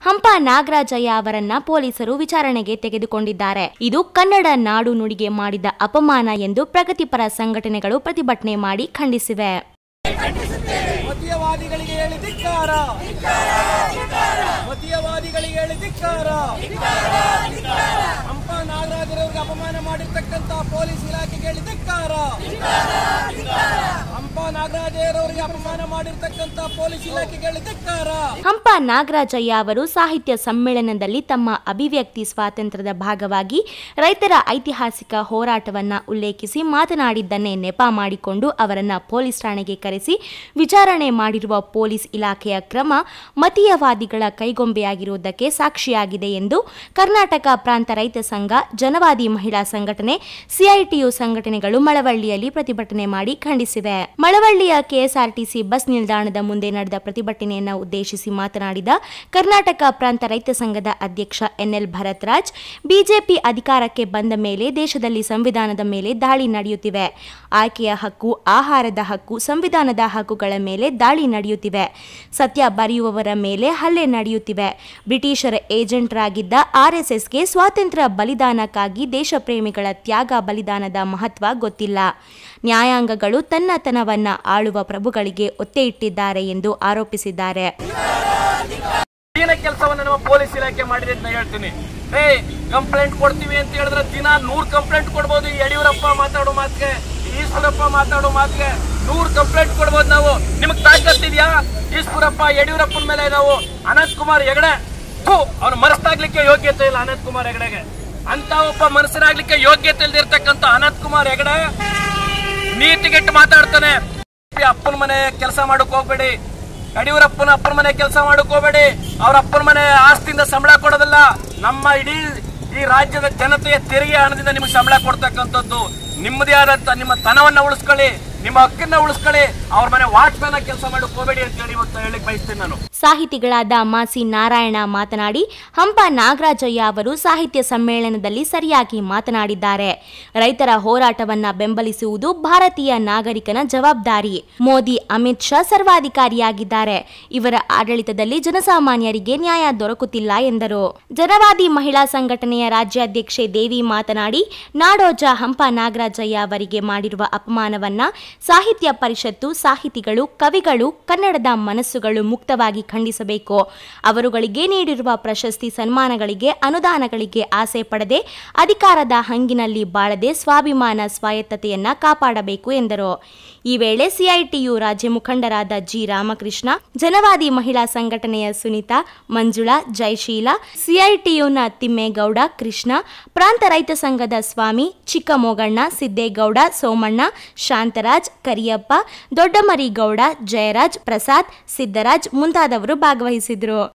ಹಂಪ ನಾಗರಾಜಯ್ಯ ಅವರನ್ನ ಪೊಲೀಸರು ವಿಚಾರಣೆಗೆ ತೆಗೆದುಕೊಂಡಿದ್ದಾರೆ ಇದು ಕನ್ನಡ ನಾಡು ನುಡಿಗೆ ಮಾಡಿದ ಅಪಮಾನ ಎಂದು ಪ್ರಗತಿಪರ ಸಂಘಟನೆಗಳು ಪ್ರತಿಭಟನೆ ಮಾಡಿ ಖಂಡಿಸಿವೆ ಮತೀಯವಾದಿಗಳಿಗೆ ಹೇಳಿ ಧಿಕ್ಕಾರ ಮತೀಯವಾದಿಗಳಿಗೆ ಹೇಳಿ ಧಿಕ್ಕಾರ ಹಂಪ ನಾಗರಾಜರವ್ರಿಗೆ ಅಪಮಾನ ಮಾಡಿರ್ತಕ್ಕಂತ ಪೊಲೀಸ್ ಇಲಾಖೆಗೆ ಹೇಳಿ ಧಿಕ್ಕಾರ ಹಂಪ ನಾಗರಾಜರವರಿಗೆ ಅಪಮಾನ ಮಾಡಿರ್ತಕ್ಕಂತ ಪೊಲೀಸ್ ಇಲಾಖೆಗೆ ಹೇಳಿ ಧಿಕ್ಕಾರ ಹಂಪ ನಾಗರಾಜಯ್ಯ ಅವರು ಸಾಹಿತ್ಯ ಸಮ್ಮೇಳನದಲ್ಲಿ ತಮ್ಮ ಅಭಿವ್ಯಕ್ತಿ ಸ್ವಾತಂತ್ರ್ಯದ ಭಾಗವಾಗಿ ರೈತರ ಐತಿಹಾಸಿಕ ಹೋರಾಟವನ್ನ ಉಲ್ಲೇಖಿಸಿ ಮಾತನಾಡಿದ್ದನ್ನೇ ನೆಪ ಮಾಡಿಕೊಂಡು ಅವರನ್ನ ಪೊಲೀಸ್ ಠಾಣೆಗೆ ಕರೆಸಿ ವಿಚಾರಣೆ ಮಾಡಿರುವ ಪೊಲೀಸ್ ಇಲಾಖೆಯ ಕ್ರಮ ಮತೀಯವಾದಿಗಳ ಕೈಗೊಂಬೆಯಾಗಿರುವುದಕ್ಕೆ ಸಾಕ್ಷಿಯಾಗಿದೆ ಎಂದು ಕರ್ನಾಟಕ ಪ್ರಾಂತ ರೈತ ಸಂಘ ಜನವಾದಿ ಮಹಿಳಾ ಸಂಘಟನೆ ಸಿಐಟಿಯು ಸಂಘಟನೆಗಳು ಮಳವಳ್ಳಿಯಲ್ಲಿ ಪ್ರತಿಭಟನೆ ಮಾಡಿ ಖಂಡಿಸಿವೆ ಮಳವಳ್ಳಿಯ ಕೆಎಸ್ಆರ್ಟಿಸಿ ಬಸ್ ನಿಲ್ದಾಣದ ಮುಂದೆ ನಡೆದ ಪ್ರತಿಭಟನೆಯನ್ನು ಉದ್ದೇಶಿಸಿ ಮಾತನಾಡಿದ ಕರ್ನಾಟಕ ಪ್ರಾಂತ ರೈತ ಸಂಘದ ಅಧ್ಯಕ್ಷ ಎನ್ಎಲ್ ಭರತ್ರಾಜ್ ಬಿಜೆಪಿ ಅಧಿಕಾರಕ್ಕೆ ಬಂದ ಮೇಲೆ ದೇಶದಲ್ಲಿ ಸಂವಿಧಾನದ ಮೇಲೆ ದಾಳಿ ನಡೆಯುತ್ತಿವೆ ಆಯ್ಕೆಯ ಹಕ್ಕು ಆಹಾರದ ಹಕ್ಕು ಸಂವಿಧಾನದ ಹಕ್ಕುಗಳ ಮೇಲೆ ದಾಳಿ ನಡೆಯುತ್ತಿವೆ ಸತ್ಯ ಬರೆಯುವವರ ಮೇಲೆ ಹಲ್ಲೆ ನಡೆಯುತ್ತಿವೆ ಬ್ರಿಟಿಷರ ಏಜೆಂಟರಾಗಿದ್ದ ಆರ್ಎಸ್ಎಸ್ಗೆ ಸ್ವಾತಂತ್ರ್ಯ ಬಲಿದಾನಕ್ಕಾಗಿ ದೇಶಪ್ರೇಮಿಗಳ ತ್ಯಾಗ ಬಲಿದಾನದ ಮಹತ್ವ ಗೊತ್ತಿಲ್ಲ ನ್ಯಾಯಾಂಗಗಳು ತನ್ನತನವನ್ನ ಆಳುವ ಪ್ರಭುಗಳಿಗೆ ಒತ್ತೆ ಇಟ್ಟಿದ್ದಾರೆ ಎಂದು ಆರೋಪಿಸಿದ್ದಾರೆ ಏನ ಕೆಲಸವನ್ನ ನಮ್ಮ ಪೊಲೀಸ್ ಇಲಾಖೆ ಮಾಡಿದೆ ಅಂತ ಹೇಳ್ತೀನಿ ಏ ಕಂಪ್ಲೇಂಟ್ ಕೊಡ್ತೀವಿ ಅಂತ ಹೇಳಿದ್ರೆ ದಿನ ನೂರ್ ಕಂಪ್ಲೇಂಟ್ ಕೊಡ್ಬೋದು ಈ ಯಡಿಯೂರಪ್ಪ ಮಾತಾಡೋ ಮಾತಿಗೆ ಈಶ್ವರಪ್ಪ ಮಾತಾಡೋ ಮಾತಿಗೆ ನೂರ್ ಕಂಪ್ಲೇಂಟ್ ಕೊಡ್ಬೋದು ನಾವು ನಿಮಗ್ ತಾಕತ್ತಿದ್ಯಾ ಈಶ್ವರಪ್ಪ ಯಡಿಯೂರಪ್ಪನ ಮೇಲೆ ನಾವು ಅನಂತ್ ಕುಮಾರ್ ಹೆಗಡೆ ಅವ್ನು ಮನಸ್ಸಾಗ್ಲಿಕ್ಕೆ ಯೋಗ್ಯತೆ ಇಲ್ಲ ಅನಂತ್ ಕುಮಾರ್ ಹೆಗಡೆಗೆ ಅಂತ ಒಬ್ಬ ಮನಸ್ಸರಾಗ್ಲಿಕ್ಕೆ ಯೋಗ್ಯತೆ ಇಲ್ದಿರ್ತಕ್ಕಂಥ ಅನಂತ್ ಕುಮಾರ್ ಹೆಗಡೆ ನೀತಿಗೆಟ್ಟು ಮಾತಾಡ್ತಾನೆ ಅಪ್ಪನ ಮನೆ ಕೆಲಸ ಮಾಡಕ್ ಹೋಗ್ಬೇಡಿ ಯಡಿಯೂರಪ್ಪನ ಅಪ್ಪನ ಮನೆ ಕೆಲಸ ಮಾಡಕ್ ಹೋಗ್ಬೇಡಿ ಅವ್ರ ಅಪ್ಪನ ಮನೆ ಆಸ್ತಿಯಿಂದ ಸಂಬಳ ಕೊಡೋದಿಲ್ಲ ನಮ್ಮ ಇಡೀ ಈ ರಾಜ್ಯದ ಜನತೆಯ ತೆರಿಗೆ ಹಣದಿಂದ ನಿಮ್ಗೆ ಸಂಬಳ ಕೊಡ್ತಕ್ಕಂಥದ್ದು ನಿಮ್ಮದೇ ಆದಂತ ನಿಮ್ಮ ತನವನ್ನ ಉಳಿಸ್ಕೊಳ್ಳಿ ನಿಮ್ಮ ಹಕ್ಕನ್ನ ಉಳಿಸ್ಕೊಳ್ಳಿ ಅವ್ರ ಮನೆ ವಾಚ್ಮ್ಯಾನ್ ಆಗಿ ಕೆಲಸ ಮಾಡಕ್ ಹೋಗ್ಬೇಡಿ ಅಂತ ಹೇಳಿ ಇವತ್ತು ಹೇಳಿಕ್ ಬಯಸ್ತೀನಿ ನಾನು ಸಾಹಿತಿಗಳಾದ ಮಾಸಿ ನಾರಾಯಣ ಮಾತನಾಡಿ ಹಂಪ ನಾಗರಾಜಯ್ಯ ಅವರು ಸಾಹಿತ್ಯ ಸಮ್ಮೇಳನದಲ್ಲಿ ಸರಿಯಾಗಿ ಮಾತನಾಡಿದ್ದಾರೆ ರೈತರ ಹೋರಾಟವನ್ನ ಬೆಂಬಲಿಸುವುದು ಭಾರತೀಯ ನಾಗರಿಕನ ಜವಾಬ್ದಾರಿ ಮೋದಿ ಅಮಿತ್ ಶಾ ಸರ್ವಾಧಿಕಾರಿಯಾಗಿದ್ದಾರೆ ಇವರ ಆಡಳಿತದಲ್ಲಿ ಜನಸಾಮಾನ್ಯರಿಗೆ ನ್ಯಾಯ ದೊರಕುತ್ತಿಲ್ಲ ಎಂದರು ಜನವಾದಿ ಮಹಿಳಾ ಸಂಘಟನೆಯ ರಾಜ್ಯಾಧ್ಯಕ್ಷೆ ದೇವಿ ಮಾತನಾಡಿ ನಾಡೋಜ ಹಂಪ ನಾಗರಾಜಯ್ಯ ಅವರಿಗೆ ಮಾಡಿರುವ ಅಪಮಾನವನ್ನ ಸಾಹಿತ್ಯ ಪರಿಷತ್ತು ಸಾಹಿತಿಗಳು ಕವಿಗಳು ಕನ್ನಡದ ಮನಸ್ಸುಗಳು ಮುಕ್ತವಾಗಿ ಖಂಡಿಸಬೇಕು ಅವರುಗಳಿಗೆ ನೀಡಿರುವ ಪ್ರಶಸ್ತಿ ಸನ್ಮಾನಗಳಿಗೆ ಅನುದಾನಗಳಿಗೆ ಆಸೆ ಪಡದೆ ಅಧಿಕಾರದ ಹಂಗಿನಲ್ಲಿ ಬಾಳದೆ ಸ್ವಾಭಿಮಾನ ಸ್ವಾಯತ್ತತೆಯನ್ನ ಕಾಪಾಡಬೇಕು ಎಂದರು ಈ ವೇಳೆ ಸಿಐಟಿಯು ರಾಜ್ಯ ಮುಖಂಡರಾದ ಜಿ ರಾಮಕೃಷ್ಣ ಜನವಾದಿ ಮಹಿಳಾ ಸಂಘಟನೆಯ ಸುನೀತಾ ಮಂಜುಳಾ ಜಯಶೀಲ ಸಿಐಟಿಯುನ ತಿಮ್ಮೇಗೌಡ ಕೃಷ್ಣ ಪ್ರಾಂತ ರೈತ ಸಂಘದ ಸ್ವಾಮಿ ಚಿಕ್ಕಮೋಗಣ್ಣ ಸಿದ್ದೇಗೌಡ ಸೋಮಣ್ಣ ಶಾಂತರಾಜ್ ಕರಿಯಪ್ಪ ದೊಡ್ಡಮರಿಗೌಡ ಜಯರಾಜ್ ಪ್ರಸಾದ್ ಸಿದ್ದರಾಜ್ ಮುಂತಾದವರು ಭಾಗವಹಿಸಿದ್ರು